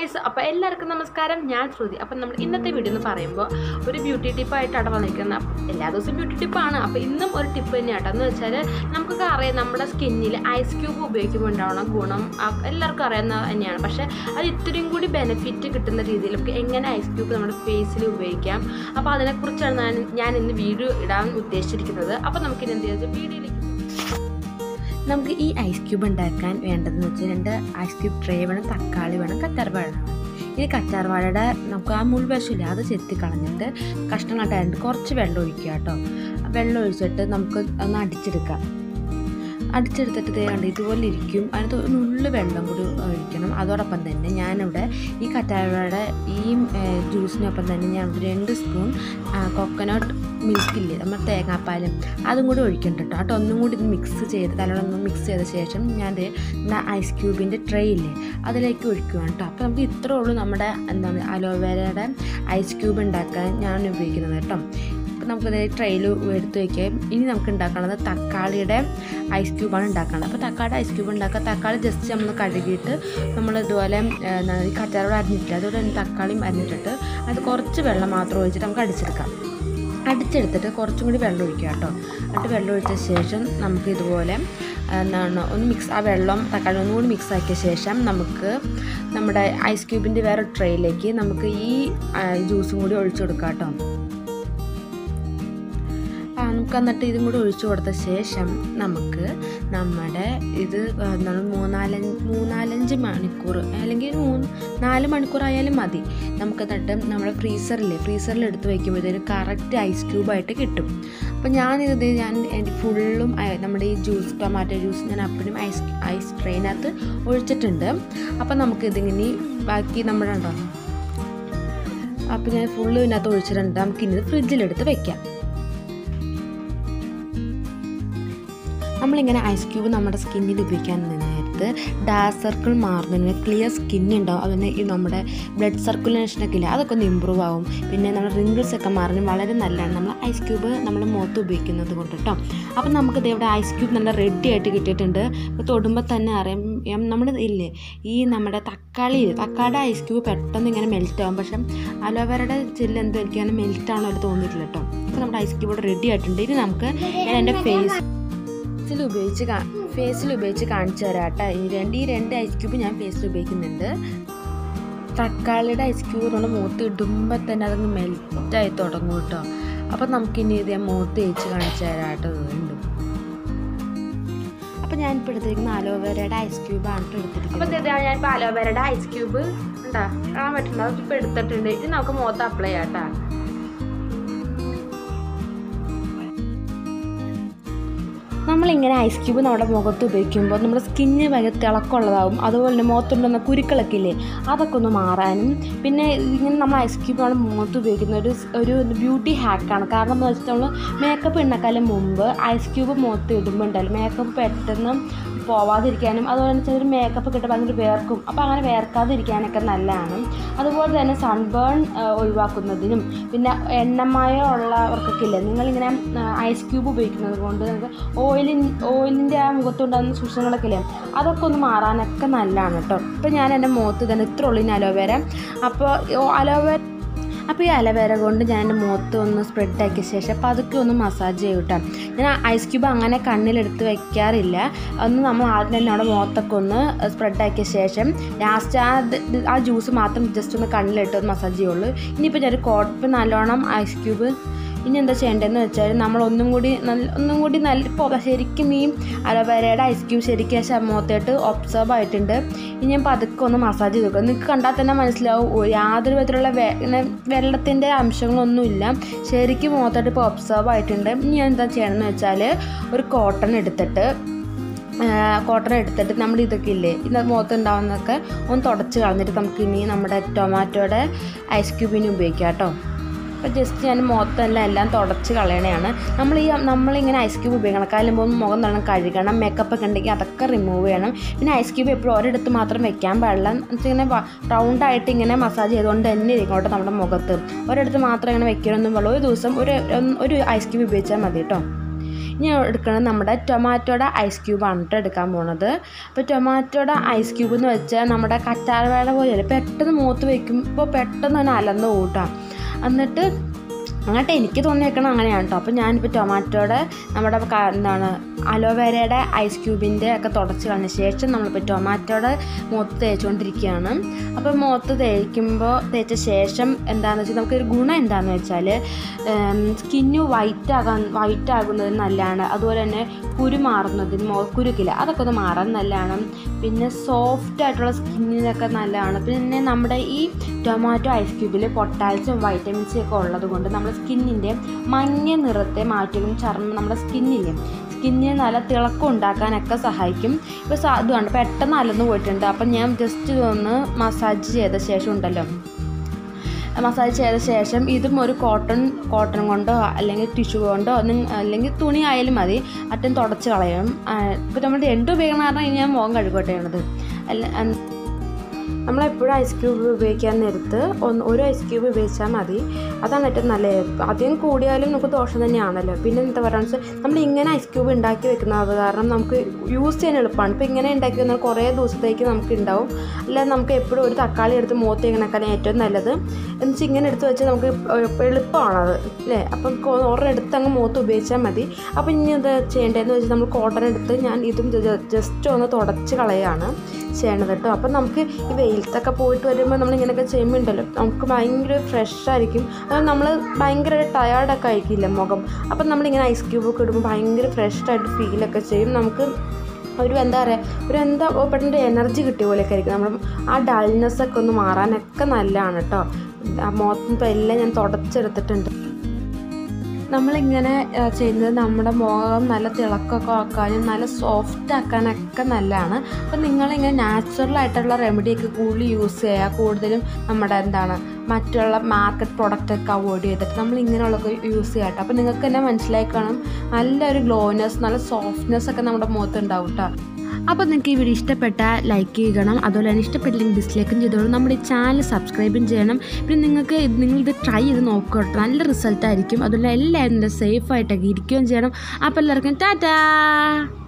guys അപ്പോൾ എല്ലാവർക്കും നമസ്കാരം ഞാൻ ശ്രുതി അപ്പം നമ്മൾ ഇന്നത്തെ വീഡിയോ എന്ന് പറയുമ്പോൾ ഒരു ബ്യൂട്ടി ടിപ്പായിട്ടാണ് വന്നിരിക്കുന്നത് അപ്പം എല്ലാ ദിവസവും ബ്യൂട്ടി ടിപ്പാണ് അപ്പോൾ ഇന്നും ഒരു ടിപ്പ് തന്നെയാട്ടോ എന്ന് വെച്ചാൽ നമുക്കൊക്കെ അറിയാം നമ്മുടെ സ്കിന്നിൽ ഐസ് ക്യൂബ് ഉപയോഗിക്കുമ്പോൾ ഉണ്ടാവണം ഗുണം ആ, എല്ലാവർക്കും അറിയാവുന്ന തന്നെയാണ് പക്ഷേ അത് ഇത്രയും കൂടി ബെനിഫിറ്റ് കിട്ടുന്ന രീതിയിൽ നമുക്ക് എങ്ങനെ ഐസ് ക്യൂബ് നമ്മുടെ ഫേസിൽ ഉപയോഗിക്കാം അപ്പോൾ അതിനെക്കുറിച്ചാണ് ഞാൻ ഞാൻ ഇന്ന് വീഡിയോ ഇടാൻ ഉദ്ദേശിച്ചിരിക്കുന്നത് അപ്പോൾ നമുക്കിനി എന്ത് ചെയ്യാം വീഡിയോയിലേക്ക് നമുക്ക് ഈ ഐസ് ക്യൂബ് ഉണ്ടാക്കാൻ വേണ്ടതെന്ന് വെച്ചാൽ രണ്ട് ഐസ് ക്യൂബ് ട്രേ വേണം തക്കാളി വേണം കറ്റാർവാഴ വേണം ഈ കറ്റാർവാഴയുടെ നമുക്ക് ആ മുൾവശമില്ല അത് ചെത്തി കളഞ്ഞിട്ട് കഷ്ണങ്ങളായിട്ട് കുറച്ച് വെള്ളം ഒഴിക്കുക കേട്ടോ വെള്ളം ഒഴിച്ചിട്ട് നമുക്ക് ഒന്ന് അടിച്ചെടുക്കാം അടിച്ചെടുത്തിട്ട് ദേ കണ്ട് ഇതുപോലെ ഇരിക്കും അതിനകത്ത് ഒരു നുള്ളു വെള്ളം കൂടി ഒഴിക്കണം അതോടൊപ്പം തന്നെ ഞാനിവിടെ ഈ കറ്റാർവാഴയുടെ ഈ ഏഹ്, ജ്യൂസിനൊപ്പം തന്നെ ഞാൻ ഒരു രണ്ട് സ്പൂൺ കൊക്കനട്ട് മിൽക്കില്ലേ നമ്മൾ തേങ്ങാപ്പാലും അതും കൂടി ഒഴിക്കണ്ട കേട്ടോ എന്നിട്ട് ഒന്നും കൂടി ഇത് മിക്സ് ചെയ്ത് നല്ലോണം ഒന്ന് മിക്സ് ചെയ്ത ശേഷം ഞാൻ ദേ നമ്മുടെ ഐസ് ക്യൂബിൻ്റെ ട്രേ ഇല്ലേ അതിലേക്ക് ഒഴിക്കുകയാണ് കേട്ടോ അപ്പോൾ നമുക്ക് ഇത്രേ ഉള്ളൂ നമ്മുടെ എന്താണ് അലോവേരയുടെ ഐസ് ക്യൂബ് ഉണ്ടാക്കാൻ ഞാൻ ഉപയോഗിക്കുന്നത് കേട്ടോ അപ്പോൾ നമുക്കത് ട്രെയിൽ എടുത്ത് വയ്ക്കാം ഇനി നമുക്ക് ഉണ്ടാക്കുന്നത് തക്കാളിയുടെ ഐസ് ക്യൂബാണ് ഉണ്ടാക്കുന്നത് അപ്പോൾ തക്കാളിയുടെ ഐസ് ക്യൂബ് ഉണ്ടാക്കുക തക്കാളി ജസ്റ്റ് നമ്മൾ കഴുകിയിട്ട് നമ്മൾ ഇതുപോലെ ഏഹ്, എന്താണ് ഈ കറ്റാറോട് അരിഞ്ഞിട്ടില്ല അതുപോലെ തന്നെ തക്കാളിയും അരിഞ്ഞിട്ടിട്ട് അത് കുറച്ച് വെള്ളം മാത്രം ഒഴിച്ചിട്ട് നമുക്ക് അടിച്ചെടുക്കാം അടിച്ചെടുത്തിട്ട് കുറച്ചും കൂടി വെള്ളം ഒഴിക്കുക കേട്ടോ എന്നിട്ട് വെള്ളം ഒഴിച്ച ശേഷം നമുക്ക് ഇതുപോലെ എന്താണ് ഒന്ന് മിക്സ് ആ വെള്ളം തക്കാളി ഒന്നും കൂടി മിക്സ് ആക്കിയ ശേഷം നമുക്ക് നമ്മുടെ ഐസ് ക്യൂബിൻ്റെ വേറെ ട്രേയിലേക്ക് നമുക്ക് ഈ ആ, ജ്യൂസും കൂടി ഒഴിച്ചു കൊടുക്കാം കേട്ടോ ആ നമുക്ക് എന്നിട്ട് ഇതും കൂടി ഒഴിച്ചു കൊടുത്ത ശേഷം നമുക്ക് നമ്മുടെ ഇത് എന്താണ് മൂന്നാലഞ്ച് മൂന്നാലഞ്ച് മണിക്കൂർ അല്ലെങ്കിൽ മൂന്ന് നാല് മണിക്കൂർ ആയാലും മതി നമുക്ക് എന്നിട്ട് നമ്മുടെ ഫ്രീസറിൽ ഫ്രീസറിൽ എടുത്ത് വയ്ക്കുമ്പോഴത്തേന് കറക്റ്റ് ഐസ് ക്യൂബായിട്ട് കിട്ടും അപ്പോൾ ഞാനിത് ഞാൻ എൻ്റെ ഫുള്ളും അയ- നമ്മുടെ ഈ ജ്യൂസ് ടൊമാറ്റോ ജ്യൂസ് ഞാൻ അപ്പോഴും ഐസ് ഐസ് ട്രെയിനകത്ത് ഒഴിച്ചിട്ടുണ്ട് അപ്പോൾ നമുക്കിതിങ്ങനെ ബാക്കി നമ്മുടെ ഉണ്ടോ അപ്പോൾ ഞാൻ ഫുള്ള് ഇതിനകത്ത് ഒഴിച്ചിട്ടുണ്ട് നമുക്കിനി ഫ്രിഡ്ജിലെടുത്ത് വെക്കാം നമ്മളിങ്ങനെ ഐസ് ക്യൂബ് നമ്മുടെ സ്കിന്നിൽ ഉപയോഗിക്കാൻ നേരത്ത് ഡാർക്ക് സർക്കിൾ മാറുന്നതിന് ക്ലിയർ സ്കിൻ ഉണ്ടാവും അതുപോലെ ഈ നമ്മുടെ ബ്ലഡ് സർക്കുലേഷനൊക്കെ ഇല്ല അതൊക്കെ ഒന്ന് ഇമ്പ്രൂവ് ആവും പിന്നെ നമ്മുടെ റിങ്കിൾസ് ഒക്കെ മാറാനും വളരെ നല്ലതാണ് നമ്മൾ ഐസ് ക്യൂബ് നമ്മൾ മുഖത്ത് ഉപയോഗിക്കുന്നത് കൊണ്ട് കേട്ടോ അപ്പം നമുക്ക് ഇവിടെ ഐസ് ക്യൂബ് നല്ല റെഡി ആയിട്ട് കിട്ടിയിട്ടുണ്ട് ഇപ്പോൾ തൊടുമ്പോൾ തന്നെ അറിയാം എം- നമ്മുടെ ഇല്ലേ ഈ നമ്മുടെ തക്കാളി ഇല്ലേ, തക്കാളിയുടെ ഐസ് ക്യൂബ് പെട്ടെന്ന് ഇങ്ങനെ മെൽറ്റ് ആവും പക്ഷെ അലോവേരയുടെ ചില്ല് എന്തോ എനിക്ക് അങ്ങനെ മെൽറ്റ് ആണോ അത് തോന്നിയിട്ടില്ല കേട്ടോ അപ്പോൾ നമ്മുടെ ഐസ് ക്യൂബ് ഇവിടെ റെഡി ആയിട്ടുണ്ട് ഇനി നമുക്ക് ഞാൻ എൻ്റെ ഫേസ് ഫേസിൽ ഉപയോഗിച്ച് കാ ഫേസിൽ ഉപയോഗിച്ച് കാണിച്ചു തരാം കേട്ടോ ഈ രണ്ട് ഈ രണ്ട് ഐസ് ക്യൂബ് ഞാൻ ഫേസിൽ ഉപയോഗിക്കുന്നുണ്ട് തക്കാളിയുടെ ഐസ് ക്യൂബ് നമ്മുടെ മുഖത്ത് ഇടുമ്പോൾ തന്നെ അതങ്ങ് മെൽറ്റായി തുടങ്ങും കേട്ടോ അപ്പം നമുക്കിനി ഇത് ഞാൻ മുഖത്ത് തേച്ച് കാണിച്ചു തരാം കേട്ടോ വീണ്ടും അപ്പം ഞാനിപ്പോൾ എടുത്തിരിക്കുന്ന അലോവേരയുടെ ഐസ് ക്യൂബാണ് കേട്ടോ എടുത്തിരിക്കുന്നത് അപ്പോൾ ഞാനിപ്പോൾ അലോവേരയുടെ ഐസ് ക്യൂബ് ഉണ്ടാ കാണാൻ പറ്റുന്നുണ്ട് അതിപ്പോൾ എടുത്തിട്ടുണ്ട് ഇത് നമുക്ക് മുഖത്ത് അപ്ലൈ ചെയ്യാം കേട്ടോ നമ്മളിങ്ങനെ ഐസ് ക്യൂബ് നമ്മുടെ മുഖത്ത് ഉപയോഗിക്കുമ്പോൾ നമ്മുടെ സ്കിന്നിന് ഭയങ്കര തിളക്കമുള്ളതാവും അതുപോലെ തന്നെ മുഖത്തുണ്ടെന്ന കുരുക്കളൊക്കെ ഇല്ലേ അതൊക്കെ ഒന്ന് മാറാനും പിന്നെ ഇങ്ങനെ നമ്മൾ ഐസ് ക്യൂബ് നമ്മുടെ മുഖത്ത് ഉപയോഗിക്കുന്ന ഒരു സ്- ഒരു ബ്യൂട്ടി ഹാക്കാണ് കാരണം എന്ന് വെച്ചാൽ നമ്മൾ മേക്കപ്പ് ഇണ്ണക്കാലം മുമ്പ് ഐസ് ക്യൂബ് മുഖത്ത് ഇടുമ്പോൾ ഉണ്ടല്ലോ മേക്കപ്പ് പെട്ടെന്ന് പോവാതിരിക്കാനും അതുപോലെ തന്നെ ചിലർ മേക്കപ്പ് ഒക്കെ ഇട്ട് ഭയങ്കര വേർക്കും അപ്പോൾ അങ്ങനെ വേർക്കാതിരിക്കാനൊക്കെ നല്ലതാണ് അതുപോലെ തന്നെ സൺബേൺ ഒഴിവാക്കുന്നതിനും പിന്നെ എണ്ണമയം ഉള്ളവർക്കൊക്കെ ഇല്ലേ നിങ്ങളിങ്ങനെ ഐസ് ക്യൂബ് ഉപയോഗിക്കുന്നത് കൊണ്ട് നിങ്ങൾക്ക് ഓയിലിൻ ഓയിലിൻ്റെ ആ മുഖത്തുണ്ടാകുന്ന സൂക്ഷ്മങ്ങളൊക്കെ ഇല്ലേ അതൊക്കെ ഒന്ന് മാറാനൊക്കെ നല്ലതാണ് കേട്ടോ ഇപ്പോൾ ഞാൻ എൻ്റെ മുഖത്ത് തന്നെ ഇത്ര ഉള്ളൂ ഇനി അലോവേര അപ്പോൾ അലോവേര അപ്പോൾ ഈ അലവേര കൊണ്ട് ഞാൻ എൻ്റെ മുഖത്ത് ഒന്ന് സ്പ്രെഡ് ആക്കിയ ശേഷം പതുക്കെ ഒന്ന് മസാജ് ചെയ്യും കേട്ടോ ഞാൻ ഐസ് ക്യൂബ് അങ്ങനെ കണ്ണിലെടുത്ത് വെക്കാറില്ല ഒന്ന് നമ്മൾ ആദ്യം തന്നെ അവിടെ മുഖത്തൊക്കെ ഒന്ന് സ്പ്രെഡ് ആക്കിയ ശേഷം ലാസ്റ്റ് ആ ഇത് ഇത് ആ ജ്യൂസ് മാത്രം ജസ്റ്റ് ഒന്ന് കണ്ണിലിട്ട് ഒന്ന് മസാജ് ചെയ്യുള്ളൂ ഇനിയിപ്പോൾ ഞാൻ കോട്ട് നല്ലോണം ഐസ് ക്യൂബ് ഇനി എന്താ ചെയ്യേണ്ടതെന്ന് വെച്ചാൽ നമ്മൾ ഒന്നും കൂടി നല്ല ഒന്നും കൂടി നല്ല ഇപ്പോൾ ശരിക്കും ഈ അലോവേരയുടെ ഐസ് ക്യൂബ് ശരിക്കും ആ മുഖത്തായിട്ട് ഒബ്സർവ് ആയിട്ടുണ്ട് ഇനി ഞാൻ പതുക്കെ ഒന്ന് മസാജ് ചെയ്ത് നോക്കുക നിങ്ങൾക്ക് കണ്ടാൽ തന്നെ മനസ്സിലാവും ഒരു യാതൊരു വിധത്തിലുള്ള വെ- ഇങ്ങനെ വെള്ളത്തിൻ്റെ അംശങ്ങളൊന്നുമില്ല ശരിക്കും മുഖത്തായിട്ട് ഇപ്പോൾ ഒബ്സർവ് ആയിട്ടുണ്ട് ഇനി ഞാൻ എന്താ ചെയ്യണമെന്ന് വെച്ചാൽ ഒരു കോട്ടൺ എടുത്തിട്ട് കോട്ടൺ എടുത്തിട്ട് നമ്മുടെ ഇതൊക്കെ ഇല്ലേ ഇത് മുഖത്ത് ഉണ്ടാവുന്നതൊക്കെ ഒന്ന് തുടച്ച് കളഞ്ഞിട്ട് നമുക്ക് ഇനി നമ്മുടെ ടൊമാറ്റോയുടെ ഐസ് ക്യൂബിന് ഉപയോഗിക്കാം കേട്ടോ അപ്പോൾ ജസ്റ്റ് ഞാൻ മുഖത്തെല്ലാം എല്ലാം തുടച്ച് കളയണതാണ് നമ്മൾ ഈ നമ്മളിങ്ങനെ ഐസ് ക്യൂബ് ഉപയോഗിക്കണം കാലം പോകുമ്പോൾ മുഖം നല്ലോണം കഴുകണം മേക്കപ്പ് ഒക്കെ ഉണ്ടെങ്കിൽ അതൊക്കെ റിമൂവ് ചെയ്യണം പിന്നെ ഐസ് ക്യൂബ് എപ്പോഴും ഒരിടത്ത് മാത്രം വെക്കാൻ പാടില്ല എന്നുവെച്ചാൽ ഇങ്ങനെ റൗണ്ടായിട്ട് ഇങ്ങനെ മസാജ് ചെയ്തുകൊണ്ട് തന്നെ ഇരിക്കോട്ടെ നമ്മുടെ മുഖത്ത് ഒരിടത്ത് മാത്രം ഇങ്ങനെ വെക്കണമെന്നും പാടില്ല ഒരു ദിവസം ഒരു ഒരു ഐസ് ക്യൂബ് ഉപയോഗിച്ചാൽ മതി കേട്ടോ ഇനി എടുക്കുന്നത് നമ്മുടെ ടൊമാറ്റോയുടെ ഐസ് ക്യൂബാണ് കേട്ടോ എടുക്കാൻ പോണത് അപ്പോൾ ടൊമാറ്റോയുടെ ഐസ് ക്യൂബ് എന്ന് വെച്ചാൽ നമ്മുടെ കറ്റാർവാഴ പോലെയല്ല പെട്ടെന്ന് മൂത്ത് വയ്ക്കുമ്പോൾ പെട്ടെന്ന് തന്നെ അലന്ന് കൂട്ടാം എന്നിട്ട് അങ്ങോട്ട് എനിക്ക് തോന്നിയേക്കണം അങ്ങനെയാണ് കേട്ടോ അപ്പോൾ ഞാനിപ്പോൾ ടൊമാറ്റോയുടെ നമ്മുടെ ക- എന്താണ് അലോവേരയുടെ ഐസ് ക്യൂബിൻ്റെ ഒക്കെ തുടച്ച് കളഞ്ഞ ശേഷം നമ്മളിപ്പോൾ ടൊമാറ്റോയുടെ മുഖത്ത് തേച്ചുകൊണ്ടിരിക്കുകയാണ് അപ്പോൾ മുഖത്ത് തേക്കുമ്പോൾ തേച്ച ശേഷം എന്താണെന്ന് വെച്ചാൽ നമുക്കൊരു ഗുണം എന്താണെന്ന് വെച്ചാൽ സ്കിന്ന് വൈറ്റ് ആകാൻ വൈറ്റ് ആകുന്നതിന് നല്ലതാണ് അതുപോലെ തന്നെ കുരു മാറുന്നതിന് മോ കുരുക്കില്ല അതൊക്കെ ഒന്ന് മാറാൻ നല്ലതാണ് പിന്നെ സോഫ്റ്റ് ആയിട്ടുള്ള സ്കിന്നിനൊക്കെ നല്ലതാണ് പിന്നെ നമ്മുടെ ഈ ടൊമാറ്റോ ഐസ് ക്യൂബിൽ പൊട്ടാസ്യം വൈറ്റമിൻ സി ഒക്കെ ഉള്ളത് കൊണ്ട് നമ്മുടെ സ്കിന്നിൻ്റെ മഞ്ഞ നിറത്തെ മാറ്റുകയും ചർമ്മം നമ്മുടെ സ്കിന്നില്ലേ സ്കിന്നിന് നല്ല തിളക്കം ഉണ്ടാക്കാനൊക്കെ സഹായിക്കും ഇപ്പോൾ അതുകൊണ്ട് പെട്ടെന്ന് അലന്ന് പോയിട്ടുണ്ട് അപ്പം ഞാൻ ജസ്റ്റ് ഒന്ന് മസാജ് ചെയ്ത ശേഷം ഉണ്ടല്ലോ മസാജ് ചെയ്ത ശേഷം ഇതും ഒരു കോട്ടൺ കോട്ടൺ കൊണ്ടോ അല്ലെങ്കിൽ ടിഷ്യൂ കൊണ്ടോ നിങ്ങ- അല്ലെങ്കിൽ തുണി ആയാലും മതി അറ്റം തുടച്ച് കളയണം ഇപ്പോൾ നമ്മൾ രണ്ട് ഉപയോഗിക്കണം കാരണം ഇനി ഞാൻ മുഖം കഴുകട്ടെ ചെയ്യണത് അല്ല അൻ- നമ്മളെപ്പോഴും ഐസ് ക്യൂബ് ഉപയോഗിക്കാൻ നേരത്ത് ഒന്ന് ഒരു ഐസ് ക്യൂബ് ഉപയോഗിച്ചാൽ മതി അതാണ് ഏറ്റവും നല്ലത് അധികം കൂടിയാലും നമുക്ക് ദോഷം തന്നെയാണല്ലോ പിന്നെ എന്താ പറയുക വെച്ചാൽ നമ്മൾ ഇങ്ങനെ ഐസ് ക്യൂബ് ഉണ്ടാക്കി വെക്കുന്നത് കാരണം നമുക്ക് യൂസ് ചെയ്യാൻ എളുപ്പമാണ് ഇപ്പോൾ ഇങ്ങനെ ഉണ്ടാക്കി വന്നാൽ കുറേ ദിവസത്തേക്ക് നമുക്ക് ഉണ്ടാവും അല്ലാതെ നമുക്ക് എപ്പോഴും ഒരു തക്കാളി എടുത്ത് മൂത്ത് ഇങ്ങനെക്കാളും ഏറ്റവും നല്ലത് എന്ന് വെച്ചാൽ ഇങ്ങനെ എടുത്ത് വെച്ചാൽ നമുക്ക് എളുപ്പ- എളുപ്പമാണത് അല്ലേ അപ്പം കൊ- ഒരെണ്ണം എടുത്ത് അങ്ങ് മൂത്ത് ഉപയോഗിച്ചാൽ മതി അപ്പം ഇനി ഇത് ചെയ്യേണ്ടതെന്ന് വെച്ചാൽ നമ്മൾ കോട്ടൺ എടുത്ത് ഞാൻ ഇതും ജസ്റ്റ് ഒന്ന് തുടച്ച് കളയാണ് ചെയ്യണത് കേട്ടോ അപ്പം നമുക്ക് ഈ വെയിലത്തൊക്കെ പോയിട്ട് വരുമ്പോൾ നമ്മൾ ഇങ്ങനെയൊക്കെ ചെയ്യുമ്പോൾ ഉണ്ടല്ലോ നമുക്ക് ഭയങ്കര ഫ്രഷ് ആയിരിക്കും അത് നമ്മൾ ഭയങ്കര ടയേർഡൊക്കെ ആയിരിക്കില്ല മുഖം അപ്പം നമ്മളിങ്ങനെ ഐസ് ക്യൂബൊക്കെ ഇടുമ്പോൾ ഭയങ്കര ഫ്രഷ് ആയിട്ട് ഫീലൊക്കെ ചെയ്യും നമുക്ക് ഒരു എന്താ പറയുക ഒരു എന്താ ഓ, പെട്ടെന്ന് എനർജി കിട്ടിയ പോലെയൊക്കെ ആയിരിക്കും നമ്മൾ ആ ഡൾനെസ് ഒക്കെ ഒന്ന് മാറാനൊക്കെ നല്ലതാണ് കേട്ടോ ആ മുഖത്തും ഇപ്പോൾ എല്ലാം ഞാൻ തുടച്ചെടുത്തിട്ടുണ്ട് നമ്മളിങ്ങനെ ആ, ചെയ്യുന്നത് നമ്മുടെ മുഖം നല്ല തിളക്കമൊക്കെ ആക്കാനും നല്ല സോഫ്റ്റ് ആക്കാനൊക്കെ നല്ലതാണ് അപ്പം നിങ്ങളിങ്ങനെ നാച്ചുറൽ ആയിട്ടുള്ള റെമഡിയൊക്കെ കൂടുതൽ യൂസ് ചെയ്യുക കൂടുതലും നമ്മുടെ എന്താണ് മറ്റുള്ള മാർക്കറ്റ് പ്രൊഡക്റ്റ് ഒക്കെ അവോയ്ഡ് ചെയ്തിട്ട് നമ്മൾ ഇങ്ങനെയുള്ളതൊക്കെ യൂസ് ചെയ്യാം കേട്ടോ അപ്പം നിങ്ങൾക്ക് തന്നെ മനസ്സിലായി കാണും നല്ലൊരു ഗ്ലോനെസ് നല്ല സോഫ്റ്റ്നെസ് ഒക്കെ നമ്മുടെ മുഖത്ത് ഉണ്ടാവും കേട്ടോ അപ്പോൾ നിങ്ങൾക്ക് ഈ വീഡിയോ ഇഷ്ടപ്പെട്ടാൽ ലൈക്ക് ചെയ്യണം അതുപോലെ തന്നെ ഇഷ്ടപ്പെട്ടില്ലെങ്കിൽ ഡിസ്ലൈക്കും ചെയ്തോളൂ നമ്മുടെ ഈ ചാനൽ സബ്സ്ക്രൈബും ചെയ്യണം പിന്നെ നിങ്ങൾക്ക് ഇത് നിങ്ങളിത് ട്രൈ ചെയ്ത് നോക്കുക കേട്ടോ നല്ല റിസൾട്ട് ആയിരിക്കും അതുപോലെ എല്ലാവരും നല്ല സേഫ് ആയിട്ടൊക്കെ ഇരിക്കുകയും ചെയ്യണം അപ്പോൾ എല്ലാവർക്കും ടാറ്റാ